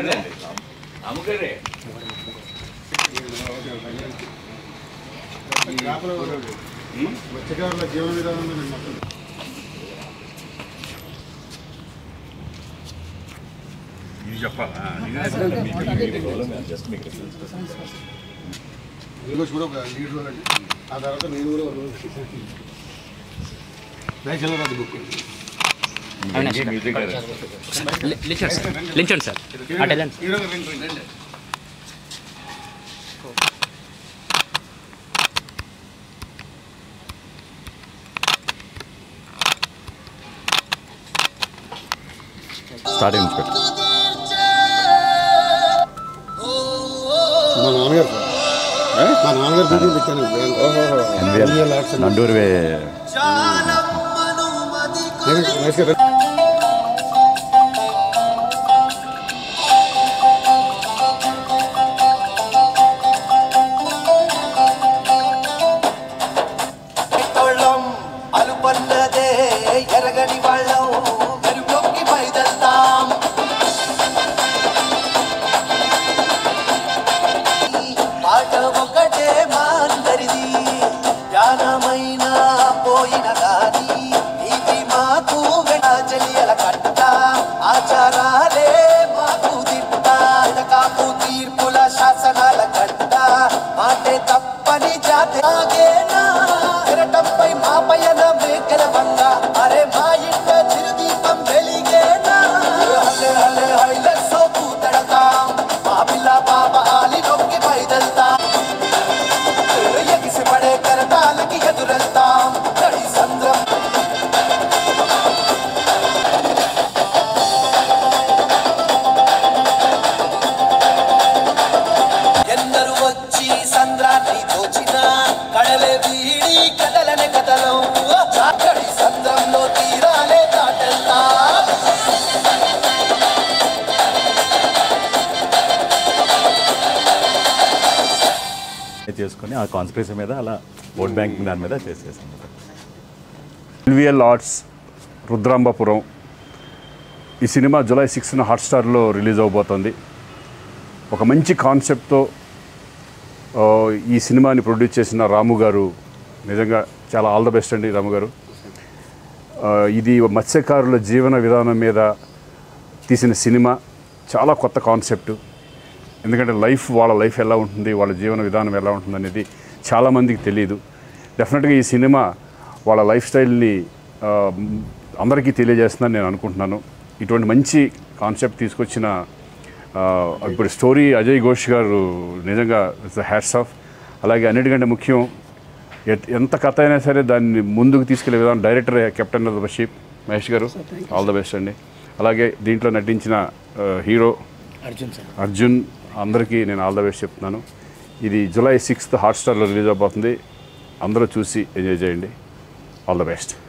మత్స్యకారుల జీవన విధానం మీద మొత్తం ఇది చెప్పాలా ఈరోజు కూడా ఒక లీడ్ రోల్ అండి ఆ తర్వాత నేను కూడా ఒక రోల్ నేషనల్ రాదు బుక్ లించండి సార్ లించండి సార్ అటు వెళ్ళండి ఈరోజు రెండు రెండు స్టార్టింగ్ నుంచి పెట్టు మా నాన్నగారు సార్ మా నాన్నగారు డ్యూటీ పెట్టాను ఎన్విఎల్ నండూరువే మహేష్ గారు వాళ్ళం అలుపన్నదే ఎరగని వాళ్ళం మెరుగొక్కి పైదల్తాం పాట ఒకటే మా అందరిది ధ్యానమైన పోయిన గాని ఇది మాకు చెలియల కట్ట ఆచారాలే మాకు దిట్ట కాపు తీర్పుల శాసనాల కట్ట మాటే తప్పని జాతి ఆగేనా ఎరటంపై మా పయన మేకల వంగ అరే మా ఇంట చిరుదీపం వెలిగేనా హలే హలే హైలే సోపు తడతాం మా పిల్ల పాప ఆలి నొక్కి పైదల్తాం ఎగిసి పడే కరటాలకి ఎదురెళ్తాం తడి సంద్రం ఎందరు వచ్చి సంద్రాన్ని దోచిన కడలే వీడి కదలనే కదలం చాకడి సంద్రంలో తీరాలే దాటెళ్తా చేసుకొని ఆ కాన్స్పిరసీ మీద అలా ఓట్ బ్యాంకింగ్ దాని మీద చేసేసాం ఎల్విఎల్ ఆర్ట్స్ రుద్రాంబపురం ఈ సినిమా జూలై సిక్స్న హాట్స్టార్లో రిలీజ్ అవబోతోంది ఒక మంచి కాన్సెప్ట్తో ఆ, ఈ సినిమాని ప్రొడ్యూస్ చేసిన రాము గారు నిజంగా చాలా ఆల్ ద బెస్ట్ అండి రాము గారు ఆ, ఇది మత్స్యకారుల జీవన విధానం మీద తీసిన సినిమా చాలా కొత్త కాన్సెప్ట్ ఎందుకంటే లైఫ్ వాళ్ళ లైఫ్ ఎలా ఉంటుంది వాళ్ళ జీవన విధానం ఎలా ఉంటుంది అనేది చాలామందికి తెలియదు డెఫినెట్గా ఈ సినిమా వాళ్ళ లైఫ్ స్టైల్ని ఆ, అందరికీ తెలియజేస్తుందని నేను అనుకుంటున్నాను ఇటువంటి మంచి కాన్సెప్ట్ తీసుకొచ్చిన ఆ, ఇప్పుడు స్టోరీ అజయ్ ఘోష్ గారు నిజంగా ఇట్స్ ద హ్యాట్స్ ఆఫ్ అలాగే అన్నిటికంటే ముఖ్యం ఎట్- ఎంత కథ అయినా సరే దాన్ని ముందుకు తీసుకెళ్లే విధానం director captain of the ship Mahesh garu all the best అండి అలాగే దీంట్లో నటించిన ఆ, హీరో అర్జున్ సార్ అర్జున్ అందరికీ నేను ఆల్ ద బెస్ట్ చెప్తున్నాను ఇది జూలై సిక్స్త్ హాట్స్టార్లో రిలీజ్ అవబోతుంది అందరూ చూసి ఎంజాయ్ చేయండి ఆల్ ద బెస్ట్